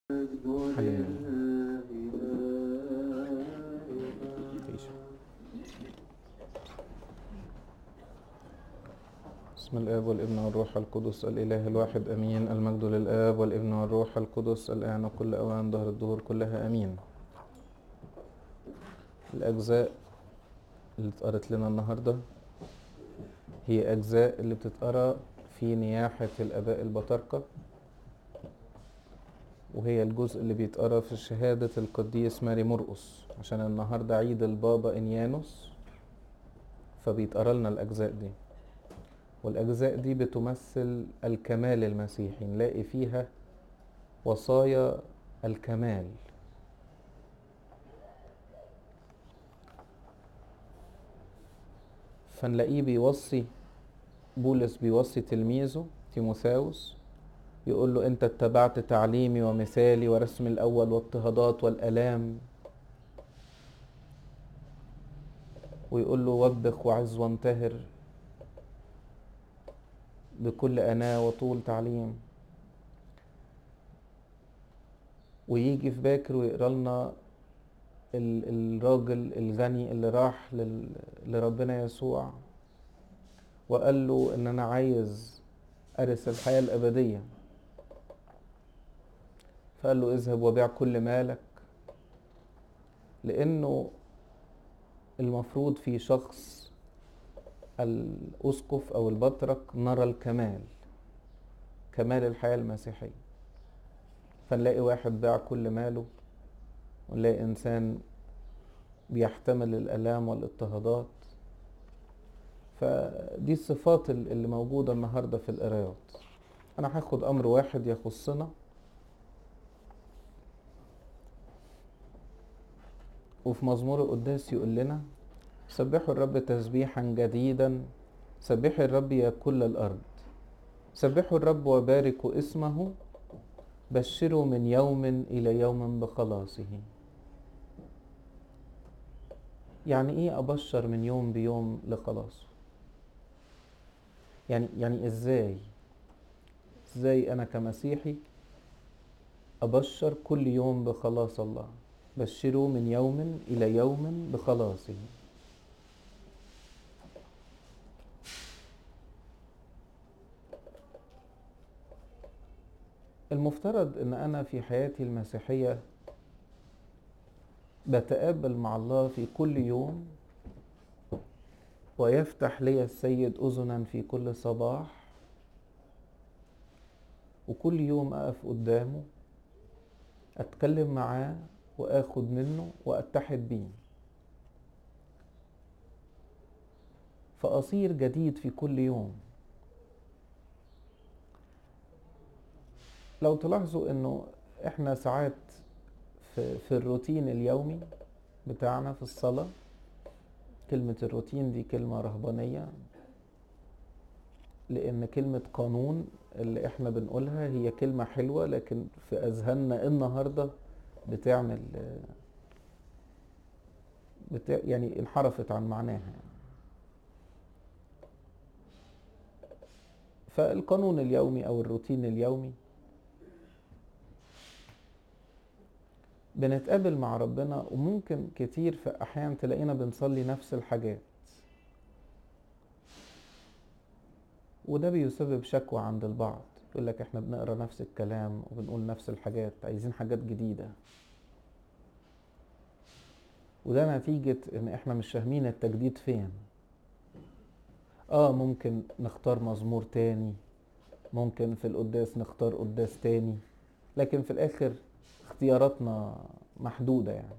تعيش. بسم الآب والابن والروح القدس الإله الواحد أمين المجد للآب والابن والروح القدس الآن وكل أوان ظهر الدهور كلها أمين الأجزاء اللي اتقرت لنا النهاردة هي أجزاء اللي بتتقرا في نياحة الآباء البطاركة وهي الجزء اللي بيتقرا في شهادة القديس ماري مرقس عشان النهاردة عيد البابا إنيانوس فبيتقرا لنا الأجزاء دي والأجزاء دي بتمثل الكمال المسيحي نلاقي فيها وصايا الكمال فنلاقيه بيوصي بولس بيوصي تلميذه تيموثاوس يقول له انت اتبعت تعليمي ومثالي ورسمي الاول واضطهادات والالام ويقول له وبخ وعز وانتهر بكل أناة وطول تعليم ويجي في باكر ويقرا لنا الراجل الغني اللي راح لربنا يسوع وقال له ان انا عايز ارث الحياة الابدية فقال له اذهب وبيع كل مالك لانه المفروض في شخص الأسقف أو البطرك نرى الكمال كمال الحياة المسيحية فنلاقي واحد باع كل ماله ونلاقي إنسان بيحتمل الآلام والاضطهادات فدي الصفات اللي موجودة النهاردة في القرايات أنا هاخد أمر واحد يخصنا وفي مزمور القداس يقول لنا سبحوا الرب تسبيحا جديدا سبحوا الرب يا كل الأرض سبحوا الرب وباركوا اسمه بشروا من يوم إلى يوم بخلاصه يعني ايه ابشر من يوم بيوم لخلاصه يعني يعني ازاي ازاي انا كمسيحي ابشر كل يوم بخلاص الله بشروا من يوم الى يوم بخلاصه المفترض ان انا في حياتي المسيحيه بتقابل مع الله في كل يوم ويفتح لي السيد اذنا في كل صباح وكل يوم اقف قدامه اتكلم معاه واخد منه واتحد بيه فاصير جديد في كل يوم لو تلاحظوا انه احنا ساعات في, في الروتين اليومي بتاعنا في الصلاة كلمة الروتين دي كلمة رهبانية لأن كلمة قانون اللي احنا بنقولها هي كلمة حلوة لكن في أذهاننا النهاردة بتعمل بتاع يعني انحرفت عن معناها يعني. فالقانون اليومي أو الروتين اليومي بنتقابل مع ربنا وممكن كتير في احيان تلاقينا بنصلي نفس الحاجات وده بيسبب شكوى عند البعض يقول لك احنا بنقرا نفس الكلام وبنقول نفس الحاجات عايزين حاجات جديده وده نتيجة ان احنا مش فاهمين التجديد فين اه ممكن نختار مزمور تاني ممكن في القداس نختار قداس تاني لكن في الاخر اختياراتنا محدودة يعني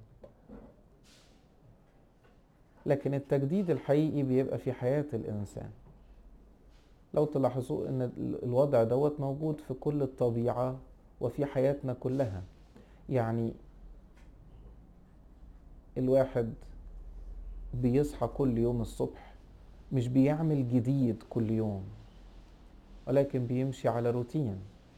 لكن التجديد الحقيقي بيبقى في حياة الإنسان لو تلاحظوا ان الوضع دوت موجود في كل الطبيعة وفي حياتنا كلها يعني الواحد بيصحى كل يوم الصبح مش بيعمل جديد كل يوم ولكن بيمشي على روتين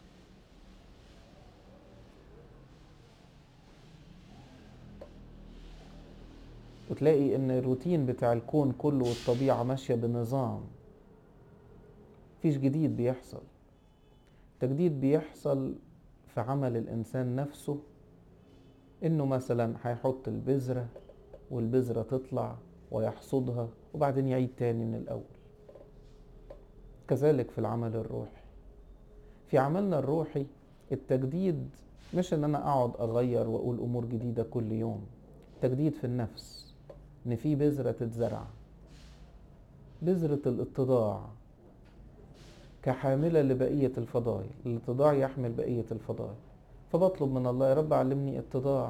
وتلاقي ان الروتين بتاع الكون كله والطبيعة ماشية بنظام مفيش جديد بيحصل التجديد بيحصل في عمل الإنسان نفسه إنه مثلا هيحط البذرة والبذرة تطلع ويحصدها وبعدين يعيد تاني من الأول كذلك في العمل الروحي في عملنا الروحي التجديد مش ان انا اقعد اغير واقول امور جديده كل يوم تجديد في النفس ان في بذره تتزرع بذره الاتضاع كحامله لبقيه الفضائل الاتضاع يحمل بقيه الفضائل فبطلب من الله يا رب علمني اتضاع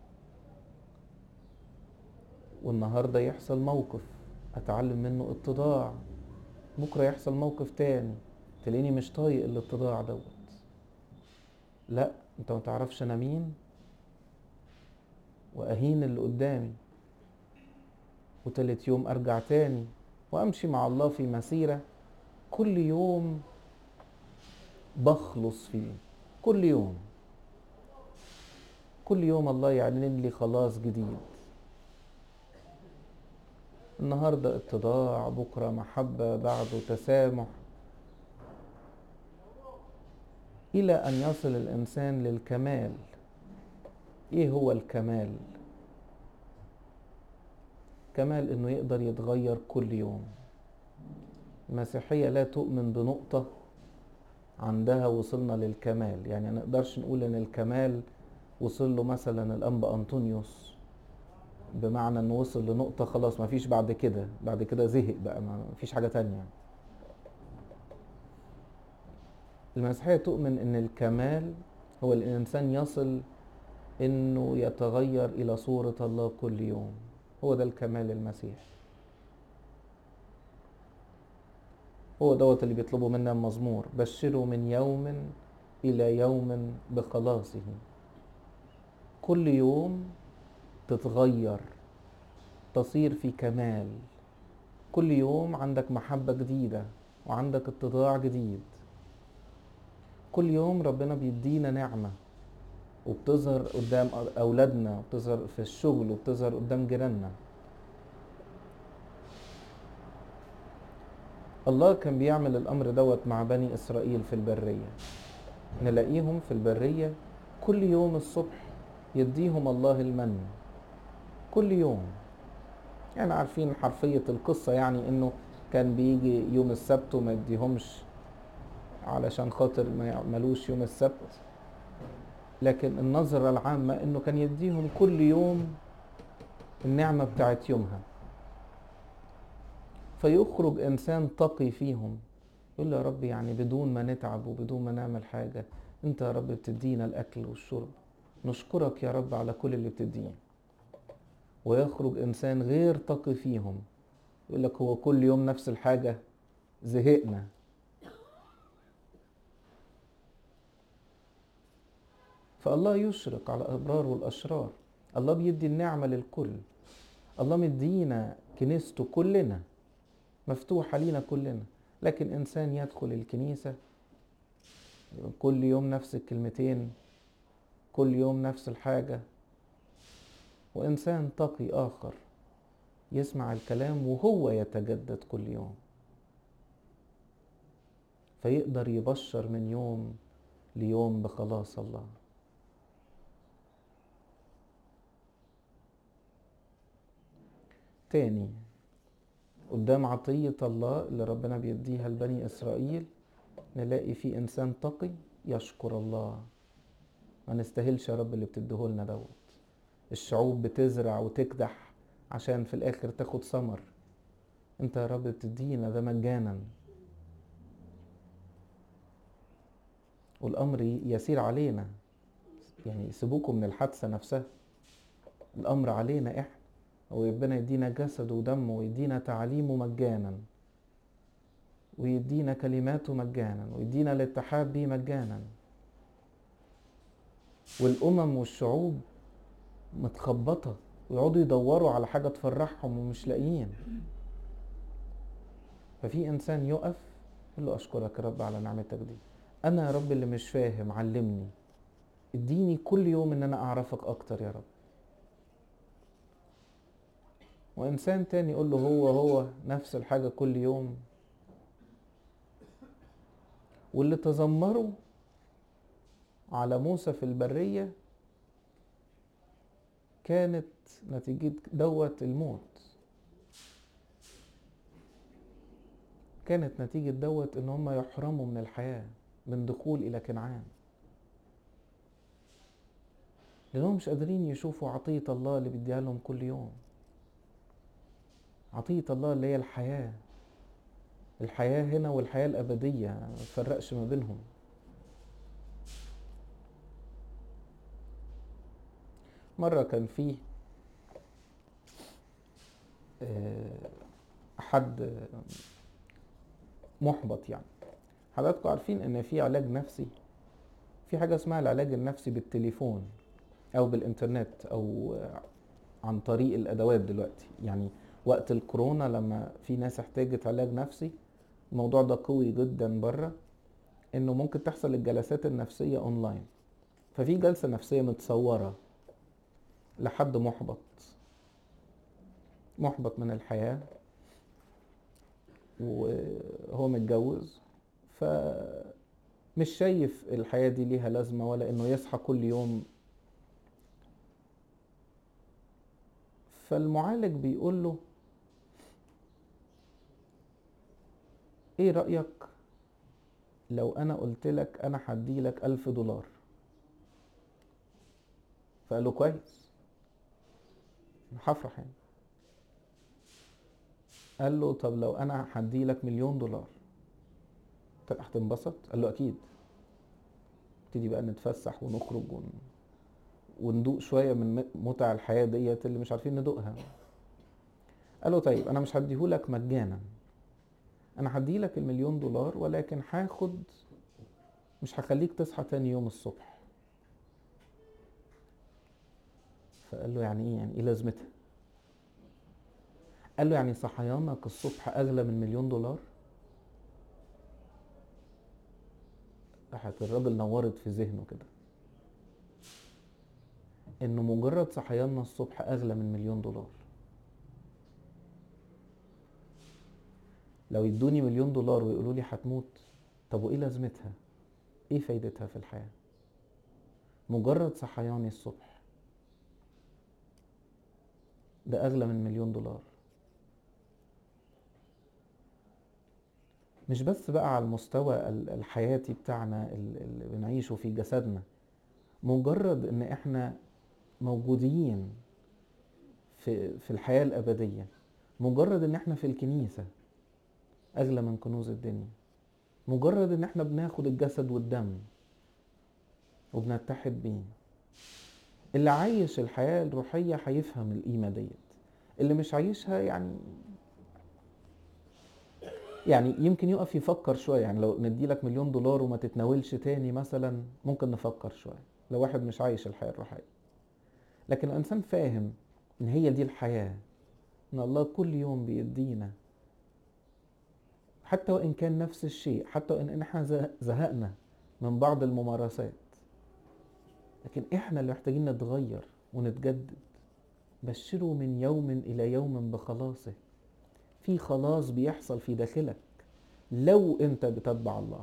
والنهارده يحصل موقف اتعلم منه اتضاع بكره يحصل موقف تاني تلاقيني مش طايق الاتضاع دوت لا انت ما تعرفش انا مين واهين اللي قدامي وتالت يوم ارجع تاني وامشي مع الله في مسيره كل يوم بخلص فيه كل يوم كل يوم الله يعلن لي خلاص جديد النهارده اتضاع بكره محبه بعده تسامح الى ان يصل الانسان للكمال ايه هو الكمال كمال انه يقدر يتغير كل يوم المسيحيه لا تؤمن بنقطه عندها وصلنا للكمال يعني ما نقدرش نقول ان الكمال وصل له مثلا الانبا انطونيوس بمعنى انه وصل لنقطه خلاص ما فيش بعد كده بعد كده زهق بقى ما فيش حاجه تانية المسيحية تؤمن أن الكمال هو الإنسان يصل أنه يتغير إلى صورة الله كل يوم هو ده الكمال المسيحي هو دوت اللي بيطلبه منا المزمور بشروا من يوم إلى يوم بخلاصه كل يوم تتغير تصير في كمال كل يوم عندك محبة جديدة وعندك اتضاع جديد كل يوم ربنا بيدينا نعمة وبتظهر قدام أولادنا وبتظهر في الشغل وبتظهر قدام جيراننا الله كان بيعمل الأمر دوت مع بني إسرائيل في البرية نلاقيهم في البرية كل يوم الصبح يديهم الله المن كل يوم يعني عارفين حرفية القصة يعني إنه كان بيجي يوم السبت وما يديهمش علشان خاطر ما يعملوش يوم السبت لكن النظرة العامة انه كان يديهم كل يوم النعمة بتاعت يومها فيخرج انسان تقي فيهم يقول له يا رب يعني بدون ما نتعب وبدون ما نعمل حاجة انت يا رب بتدينا الاكل والشرب نشكرك يا رب على كل اللي بتديه ويخرج انسان غير تقي فيهم يقول لك هو كل يوم نفس الحاجة زهقنا فالله يشرق على الأبرار والأشرار الله بيدي النعمة للكل الله مدينا كنيسته كلنا مفتوحة لينا كلنا لكن إنسان يدخل الكنيسة كل يوم نفس الكلمتين كل يوم نفس الحاجة وإنسان تقي آخر يسمع الكلام وهو يتجدد كل يوم فيقدر يبشر من يوم ليوم بخلاص الله تاني قدام عطية الله اللي ربنا بيديها لبني إسرائيل نلاقي في إنسان تقي يشكر الله ما نستاهلش يا رب اللي بتديهولنا دوت الشعوب بتزرع وتكدح عشان في الآخر تاخد ثمر انت يا رب بتدينا ده مجانا والأمر يسير علينا يعني سيبوكم من الحادثة نفسها الأمر علينا إحنا وربنا يدينا جسد ودم ويدينا تعليمه مجانا ويدينا كلماته مجانا ويدينا الاتحاد بيه مجانا والأمم والشعوب متخبطة ويقعدوا يدوروا على حاجة تفرحهم ومش لاقيين ففي إنسان يقف يقول له أشكرك يا رب على نعمتك دي أنا يا رب اللي مش فاهم علمني اديني كل يوم إن أنا أعرفك أكتر يا رب وإنسان تاني يقول له هو هو نفس الحاجة كل يوم واللي تذمروا على موسى في البرية كانت نتيجة دوت الموت كانت نتيجة دوت ان هم يحرموا من الحياة من دخول الى كنعان لانهم مش قادرين يشوفوا عطية الله اللي بيديها لهم كل يوم عطية الله اللي هي الحياة الحياة هنا والحياة الأبدية ما تفرقش ما بينهم مرة كان في حد محبط يعني حضراتكم عارفين ان في علاج نفسي في حاجة اسمها العلاج النفسي بالتليفون او بالانترنت او عن طريق الادوات دلوقتي يعني وقت الكورونا لما في ناس احتاجت علاج نفسي الموضوع ده قوي جدا بره انه ممكن تحصل الجلسات النفسية اونلاين ففي جلسة نفسية متصورة لحد محبط محبط من الحياة وهو متجوز فمش شايف الحياة دي ليها لازمة ولا انه يصحى كل يوم فالمعالج بيقول له ايه رأيك لو انا قلت لك انا هدي لك الف دولار فقال له كويس هفرح يعني قال له طب لو انا هدي لك مليون دولار هتنبسط قال له اكيد نبتدي بقى نتفسح ونخرج ون... وندوق شويه من متع الحياه ديت اللي مش عارفين ندوقها قال له طيب انا مش هديهولك مجانا انا هديلك المليون دولار ولكن هاخد مش هخليك تصحى تاني يوم الصبح فقال له يعني ايه يعني ايه لازمتها قال له يعني صحيانك الصبح اغلى من مليون دولار راحت الراجل نورت في ذهنه كده انه مجرد صحياننا الصبح اغلى من مليون دولار لو يدوني مليون دولار ويقولوا لي هتموت طب وايه لازمتها ايه فايدتها في الحياه مجرد صحياني الصبح ده اغلى من مليون دولار مش بس بقى على المستوى الحياتي بتاعنا اللي بنعيشه في جسدنا مجرد ان احنا موجودين في في الحياه الابديه مجرد ان احنا في الكنيسه اغلى من كنوز الدنيا مجرد ان احنا بناخد الجسد والدم وبنتحد بيه اللي عايش الحياه الروحيه هيفهم القيمه ديت اللي مش عايشها يعني يعني يمكن يقف يفكر شويه يعني لو نديلك مليون دولار وما تتناولش تاني مثلا ممكن نفكر شويه لو واحد مش عايش الحياه الروحيه لكن الانسان فاهم ان هي دي الحياه ان الله كل يوم بيدينا حتى وان كان نفس الشيء حتى وان احنا زهقنا من بعض الممارسات لكن احنا اللي محتاجين نتغير ونتجدد بشروا من يوم الى يوم بخلاصه في خلاص بيحصل في داخلك لو انت بتتبع الله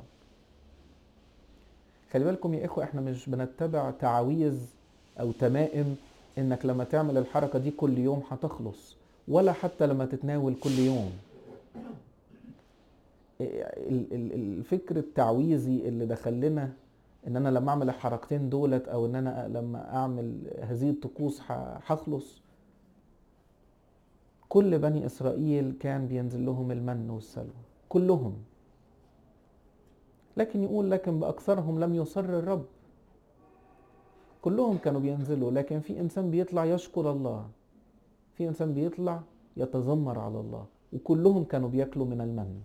خلي بالكم يا اخوة احنا مش بنتبع تعاويذ او تمائم انك لما تعمل الحركة دي كل يوم هتخلص ولا حتى لما تتناول كل يوم الفكر التعويذي اللي دخل لنا ان انا لما اعمل الحركتين دولت او ان انا لما اعمل هذه الطقوس هخلص كل بني اسرائيل كان بينزل لهم المن والسلوى كلهم لكن يقول لكن باكثرهم لم يصر الرب كلهم كانوا بينزلوا لكن في انسان بيطلع يشكر الله في انسان بيطلع يتذمر على الله وكلهم كانوا بياكلوا من المن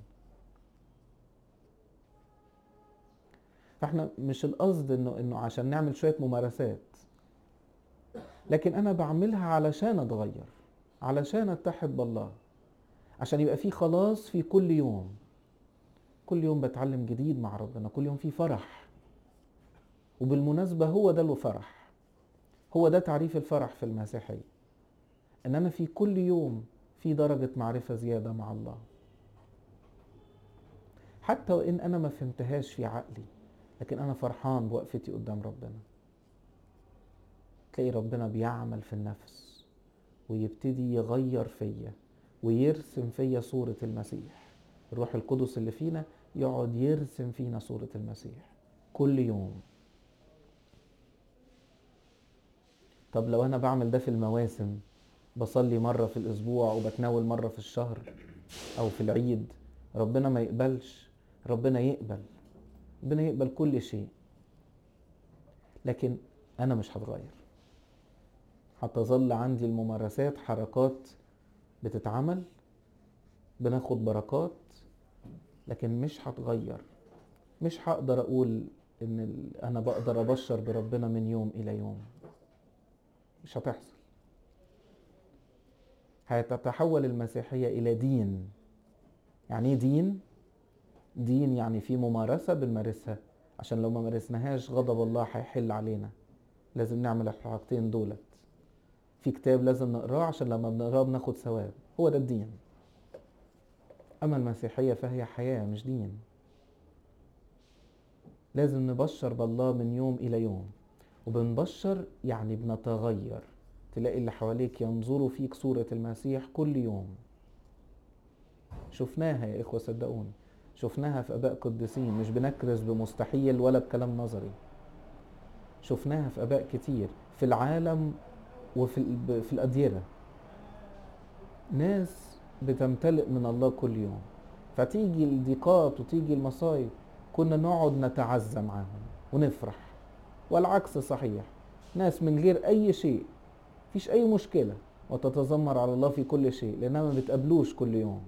فاحنا مش القصد انه انه عشان نعمل شويه ممارسات لكن انا بعملها علشان اتغير علشان اتحد بالله عشان يبقى في خلاص في كل يوم كل يوم بتعلم جديد مع ربنا كل يوم في فرح وبالمناسبة هو ده له فرح هو ده تعريف الفرح في المسيحية ان انا في كل يوم في درجة معرفة زيادة مع الله حتى وان انا ما فهمتهاش في عقلي لكن انا فرحان بوقفتي قدام ربنا تلاقي ربنا بيعمل في النفس ويبتدي يغير فيا ويرسم فيا صورة المسيح الروح القدس اللي فينا يقعد يرسم فينا صورة المسيح كل يوم طب لو انا بعمل ده في المواسم بصلي مرة في الاسبوع وبتناول مرة في الشهر او في العيد ربنا ما يقبلش ربنا يقبل ربنا يقبل كل شيء لكن انا مش هتغير هتظل عندي الممارسات حركات بتتعمل بناخد بركات لكن مش هتغير مش هقدر اقول ان ال- انا بقدر ابشر بربنا من يوم الى يوم مش هتحصل هتتحول المسيحية الى دين يعني ايه دين دين يعني في ممارسة بنمارسها عشان لو ما مارسناهاش غضب الله هيحل علينا لازم نعمل الحاجتين دولت في كتاب لازم نقراه عشان لما بنقراه بناخد ثواب هو ده الدين أما المسيحية فهي حياة مش دين لازم نبشر بالله من يوم إلى يوم وبنبشر يعني بنتغير تلاقي اللي حواليك ينظروا فيك صورة المسيح كل يوم شفناها يا إخوة صدقوني شفناها في آباء قديسين مش بنكرز بمستحيل ولا بكلام نظري شفناها في آباء كتير في العالم وفي ال- في الأديرة ناس بتمتلئ من الله كل يوم فتيجي الضيقات وتيجي المصايب كنا نقعد نتعزى معاهم ونفرح والعكس صحيح ناس من غير أي شيء مفيش أي مشكلة وتتذمر على الله في كل شيء لأنها ما بتقابلوش كل يوم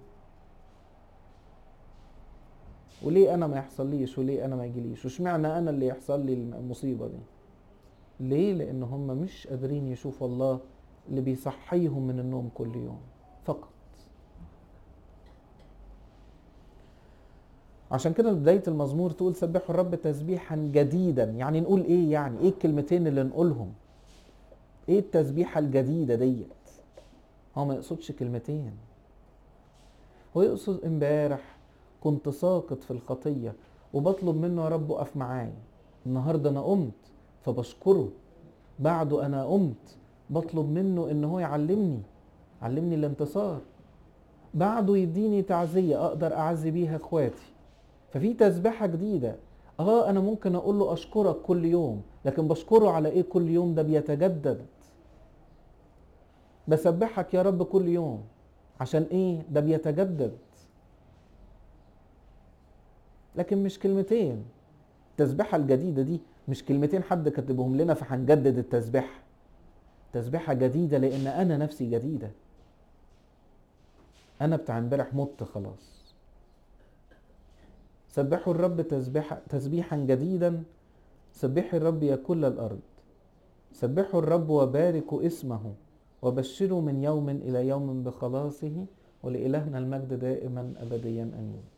وليه أنا ما يحصليش وليه أنا ما يجيليش واشمعنى أنا اللي يحصل لي المصيبة دي ليه لأن هم مش قادرين يشوفوا الله اللي بيصحيهم من النوم كل يوم فقط عشان كده بداية المزمور تقول سبحوا الرب تسبيحا جديدا يعني نقول ايه يعني ايه الكلمتين اللي نقولهم ايه التسبيحة الجديدة ديت هو ما يقصدش كلمتين هو يقصد امبارح كنت ساقط في الخطية وبطلب منه يا رب اقف معايا النهاردة انا قمت فبشكره بعده انا قمت بطلب منه ان هو يعلمني علمني الانتصار بعده يديني تعزية اقدر اعزي بيها اخواتي ففي تسبيحة جديدة اه انا ممكن اقول له اشكرك كل يوم لكن بشكره على ايه كل يوم ده بيتجدد بسبحك يا رب كل يوم عشان ايه ده بيتجدد لكن مش كلمتين التسبيحة الجديدة دي مش كلمتين حد كاتبهم لنا فهنجدد التسبيحة تسبيحة جديدة لأن أنا نفسي جديدة أنا بتاع امبارح مت خلاص سبحوا الرب تسبيحا تسبيحا جديدا سبحوا الرب يا كل الأرض سبحوا الرب وباركوا اسمه وبشروا من يوم إلى يوم بخلاصه ولإلهنا المجد دائما أبديا أمين